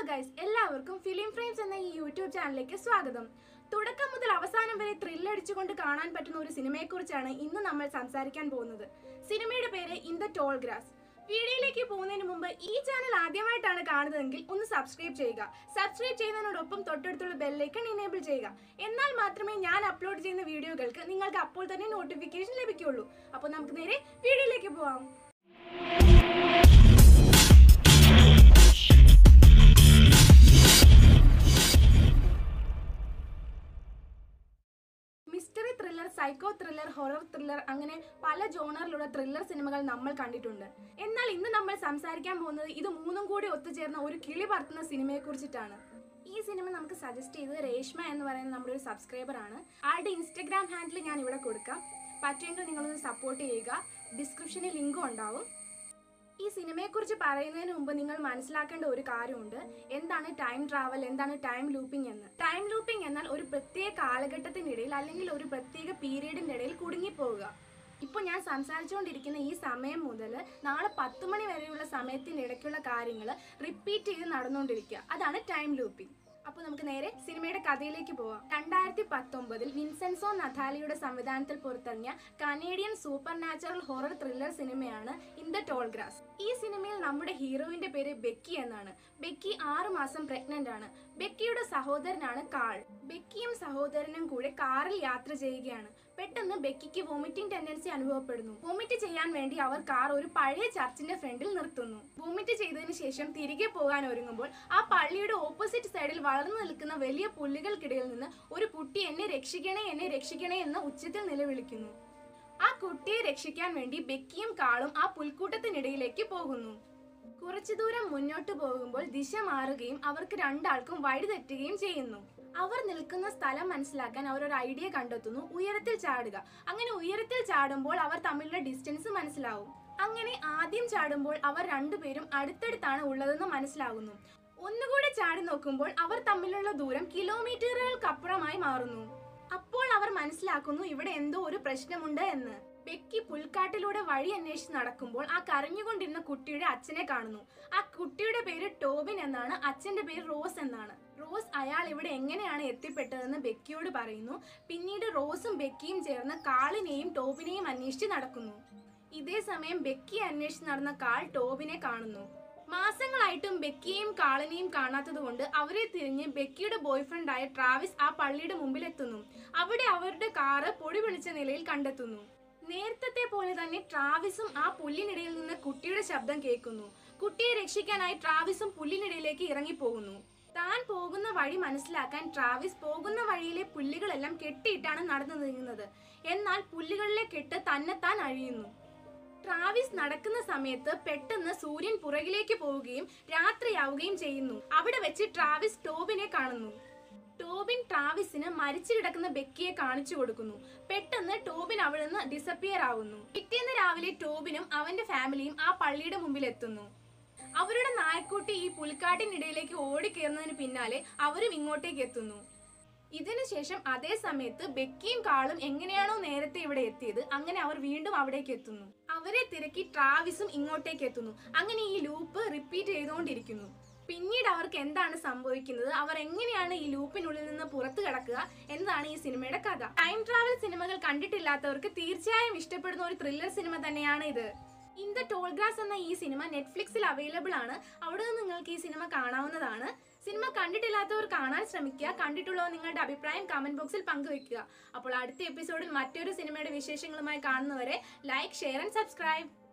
guys എല്ലാവർക്കും film frames എന്ന ഈ യൂട്യൂബ് ചാനലിലേക്ക് സ്വാഗതം തുടക്കം മുതൽ അവസാനം വരെ ത്രില്ലടിച്ചുകൊണ്ട് കാണാൻ പറ്റുന്ന ഒരു സിനിമയെക്കുറിച്ചാണ് ഇന്ന് നമ്മൾ സംസാരിക്കാൻ പോകുന്നത് സിനിമയുടെ പേര് ഇൻ ദ ടോൾ ഗ്രാസ് വീഡിയോയിലേക്ക് പോകുന്നതിന് മുമ്പ് ഈ ചാനൽ ആദ്യമായിട്ടാണ് കാണുന്നതെങ്കിൽ ഒന്ന് സബ്സ്ക്രൈബ് ചെയ്യുക സബ്സ്ക്രൈബ് ചെയ്യുന്നതിനോടൊപ്പം തൊട്ടടുത്തുള്ള ബെല്ലൈക്കൺ ഇനേബിൾ ചെയ്യുക എന്നാൽ മാത്രമേ ഞാൻ അപ്ലോഡ് ചെയ്യുന്ന വീഡിയോകൾക്ക് നിങ്ങൾക്ക് അപ്പോൾ തന്നെ നോട്ടിഫിക്കേഷൻ ലഭിക്കുകയുള്ളൂ അപ്പോൾ നമുക്ക് നേരെ വീഡിയോയിലേക്ക് പോവാം mystery thriller psycho thriller horror thriller അങ്ങനെ പല ജോണറിലുള്ള ത്രില്ലർ സിനിമകൾ നമ്മൾ കണ്ടിട്ടുണ്ട് എന്നാൽ ഇന്ന് നമ്മൾ സംസാരിക്കാൻ പോകുന്നത് ഇത് മൂന്നും കൂടി ഒത്തുചേർന്ന ഒരു കിളി പറത്തുന്ന സിനിമയെ കുറിച്ചിട്ടാണ് ഈ സിനിമ നമുക്ക് സജസ്റ്റ് ചെയ്തത് രേഷ്മ എന്ന് പറയുന്ന നമ്മുടെ ഒരു സബ്സ്ക്രൈബർ ആണ് ആളുടെ ഇൻസ്റ്റഗ്രാം ഹാൻഡിൽ ഞാൻ ഇവിടെ കൊടുക്കാം പറ്റുമെങ്കിൽ നിങ്ങളൊന്ന് സപ്പോർട്ട് ചെയ്യുക ഡിസ്ക്രിപ്ഷനിൽ ലിങ്കും ഉണ്ടാവും ഈ സിനിമയെക്കുറിച്ച് പറയുന്നതിന് മുമ്പ് നിങ്ങൾ മനസ്സിലാക്കേണ്ട ഒരു കാര്യമുണ്ട് എന്താണ് ടൈം ട്രാവൽ എന്താണ് ടൈം ലൂപ്പിംഗ് എന്ന് ടൈം ലൂപ്പിംഗ് എന്നാൽ ഒരു പ്രത്യേക കാലഘട്ടത്തിനിടയിൽ അല്ലെങ്കിൽ ഒരു പ്രത്യേക പീരീഡിന്റെ ഇടയിൽ കുടുങ്ങിപ്പോവുക ഇപ്പോൾ ഞാൻ സംസാരിച്ചുകൊണ്ടിരിക്കുന്ന ഈ സമയം മുതൽ നാളെ പത്ത് മണി വരെയുള്ള സമയത്തിൻ്റെ ഇടയ്ക്കുള്ള കാര്യങ്ങൾ റിപ്പീറ്റ് ചെയ്ത് നടന്നുകൊണ്ടിരിക്കുക അതാണ് ടൈം ലൂപ്പിംഗ് അപ്പോൾ നമുക്ക് നേരെ സിനിമയുടെ കഥയിലേക്ക് പോവാം രണ്ടായിരത്തി പത്തൊമ്പതിൽ വിൻസെൻസോ നഥാലിയുടെ സംവിധാനത്തിൽ പുറത്തിറങ്ങിയ Canadian supernatural horror thriller സിനിമയാണ് ഇൻ ദ ടോൾ ഗ്രാസ് ഈ സിനിമയിൽ നമ്മുടെ ഹീറോയിന്റെ പേര് ബെക്കി എന്നാണ് ബെക്കി ആറ് മാസം പ്രഗ്നന്റ് ആണ് ബെക്കിയുടെ സഹോദരനാണ് കാൾ ബെക്കിയും സഹോദരനും കൂടെ കാറിൽ യാത്ര ചെയ്യുകയാണ് പെട്ടെന്ന് ബെക്കിക്ക് വോമിറ്റിംഗ് ടെൻഡൻസി അനുഭവപ്പെടുന്നു വോമിറ്റ് ചെയ്യാൻ വേണ്ടി അവർ കാർ ഒരു പഴയ ചർച്ചിന്റെ ഫ്രണ്ടിൽ നിർത്തുന്നു വോമിറ്റ് ചെയ്തതിനു ശേഷം തിരികെ പോകാൻ ഒരുങ്ങുമ്പോൾ ആ പള്ളിയുടെ ഓപ്പോസിറ്റ് സൈഡിൽ വളർന്നു നിൽക്കുന്ന വലിയ പുല്ലുകൾക്കിടയിൽ നിന്ന് ഒരു കുട്ടി എന്നെ രക്ഷിക്കണേ എന്നെ രക്ഷിക്കണേ എന്ന് ഉച്ചത്തിൽ നിലവിളിക്കുന്നു ആ കുട്ടിയെ രക്ഷിക്കാൻ വേണ്ടി ബെക്കിയും കാളും ആ പുൽക്കൂട്ടത്തിനിടയിലേക്ക് പോകുന്നു കുറച്ചു ദൂരം മുന്നോട്ട് പോകുമ്പോൾ ദിശ മാറുകയും അവർക്ക് രണ്ടാൾക്കും വഴി തെറ്റുകയും ചെയ്യുന്നു അവർ നിൽക്കുന്ന സ്ഥലം മനസ്സിലാക്കാൻ അവർ ഒരു ഐഡിയ കണ്ടെത്തുന്നു ഉയരത്തിൽ ചാടുക അങ്ങനെ ഉയരത്തിൽ ചാടുമ്പോൾ അവർ തമ്മിലുള്ള ഡിസ്റ്റൻസ് മനസ്സിലാവും അങ്ങനെ ആദ്യം ചാടുമ്പോൾ അവർ രണ്ടുപേരും അടുത്തടുത്താണ് ഉള്ളതെന്ന് മനസ്സിലാകുന്നു ഒന്നുകൂടെ ചാടി നോക്കുമ്പോൾ അവർ തമ്മിലുള്ള ദൂരം കിലോമീറ്ററുകൾക്കപ്പുറമായി മാറുന്നു അപ്പോൾ അവർ മനസ്സിലാക്കുന്നു ഇവിടെ എന്തോ ഒരു പ്രശ്നമുണ്ട് എന്ന് ബെക്കി പുൽക്കാട്ടിലൂടെ വഴി അന്വേഷിച്ച് നടക്കുമ്പോൾ ആ കരഞ്ഞുകൊണ്ടിരുന്ന കുട്ടിയുടെ അച്ഛനെ കാണുന്നു ആ കുട്ടിയുടെ പേര് ടോബിൻ എന്നാണ് അച്ഛന്റെ പേര് റോസ് എന്നാണ് റോസ് അയാൾ ഇവിടെ എങ്ങനെയാണ് എത്തിപ്പെട്ടതെന്ന് ബെക്കിയോട് പറയുന്നു പിന്നീട് റോസും ബെക്കിയും ചേർന്ന് കാളിനെയും ടോബിനെയും അന്വേഷിച്ച് നടക്കുന്നു ഇതേ സമയം ബെക്കി അന്വേഷിച്ച് നടന്ന കാൾ ടോബിനെ കാണുന്നു മാസങ്ങളായിട്ടും ബെക്കിയെയും കാളിനെയും കാണാത്തതുകൊണ്ട് അവരെ തിരിഞ്ഞ് ബെക്കിയുടെ ബോയ്ഫ്രണ്ടായ ട്രാവിസ് ആ പള്ളിയുടെ മുമ്പിൽ എത്തുന്നു അവിടെ അവരുടെ കാറ് പൊടി പിടിച്ച നിലയിൽ കണ്ടെത്തുന്നു നേരത്തെ പോലെ തന്നെ ട്രാവിസും ആ പുല്ലിനിടയിൽ നിന്ന് കുട്ടിയുടെ ശബ്ദം കേൾക്കുന്നു കുട്ടിയെ രക്ഷിക്കാനായി ട്രാവിസും പുല്ലിനിടയിലേക്ക് ഇറങ്ങിപ്പോകുന്നു താൻ പോകുന്ന വഴി മനസ്സിലാക്കാൻ ട്രാവിസ് പോകുന്ന വഴിയിലെ പുല്ലുകളെല്ലാം കെട്ടിയിട്ടാണ് നടന്നു നീങ്ങുന്നത് എന്നാൽ പുല്ലുകളിലെ കെട്ട് തന്നെത്താൻ അഴിയുന്നു ട്രാവിസ് നടക്കുന്ന സമയത്ത് പെട്ടെന്ന് സൂര്യൻ പുറകിലേക്ക് പോവുകയും രാത്രിയാവുകയും ചെയ്യുന്നു അവിടെ വെച്ച് ട്രാവിസ് ടോബിനെ കാണുന്നു ടോബിൻ ട്രാവിസിന് മരിച്ചു കിടക്കുന്ന ബെക്കിയെ കാണിച്ചു കൊടുക്കുന്നു പെട്ടെന്ന് ടോബിൻ അവിടെ നിന്ന് ഡിസപ്പിയർ ആവുന്നു പിറ്റേന്ന് രാവിലെ ടോബിനും അവന്റെ ഫാമിലിയും ആ പള്ളിയുടെ മുമ്പിൽ എത്തുന്നു അവരുടെ നായക്കുട്ടി ഈ പുൽക്കാട്ടിനിടയിലേക്ക് ഓടിക്കയറുന്നതിന് പിന്നാലെ അവരും ഇങ്ങോട്ടേക്ക് എത്തുന്നു ഇതിനുശേഷം അതേ സമയത്ത് ബെക്കിയും കാളും എങ്ങനെയാണോ നേരത്തെ ഇവിടെ എത്തിയത് അങ്ങനെ അവർ വീണ്ടും അവിടേക്ക് എത്തുന്നു അവരെ തിരക്കി ട്രാവിസും ഇങ്ങോട്ടേക്ക് എത്തുന്നു അങ്ങനെ ഈ ലൂപ്പ് റിപ്പീറ്റ് ചെയ്തുകൊണ്ടിരിക്കുന്നു പിന്നീട് അവർക്ക് എന്താണ് സംഭവിക്കുന്നത് അവർ എങ്ങനെയാണ് ഈ ലൂപ്പിനുള്ളിൽ നിന്ന് പുറത്തു കടക്കുക എന്നതാണ് ഈ സിനിമയുടെ കഥ ടൈം ട്രാവൽ സിനിമകൾ കണ്ടിട്ടില്ലാത്തവർക്ക് തീർച്ചയായും ഇഷ്ടപ്പെടുന്ന ഒരു ത്രില്ലർ സിനിമ തന്നെയാണ് ഇത് ഇൻ ദ ടോൾ ഗ്രാസ് എന്ന ഈ സിനിമ നെറ്റ്ഫ്ലിക്സിൽ അവൈലബിൾ ആണ് അവിടെ നിന്ന് നിങ്ങൾക്ക് ഈ സിനിമ കാണാവുന്നതാണ് സിനിമ കണ്ടിട്ടില്ലാത്തവർ കാണാൻ ശ്രമിക്കുക കണ്ടിട്ടുള്ളവർ നിങ്ങളുടെ അഭിപ്രായം കമന്റ് ബോക്സിൽ പങ്കുവെക്കുക അപ്പോൾ അടുത്ത എപ്പിസോഡിൽ മറ്റൊരു സിനിമയുടെ വിശേഷങ്ങളുമായി കാണുന്നവരെ ലൈക്ക് ഷെയർ ആൻഡ് സബ്സ്ക്രൈബ്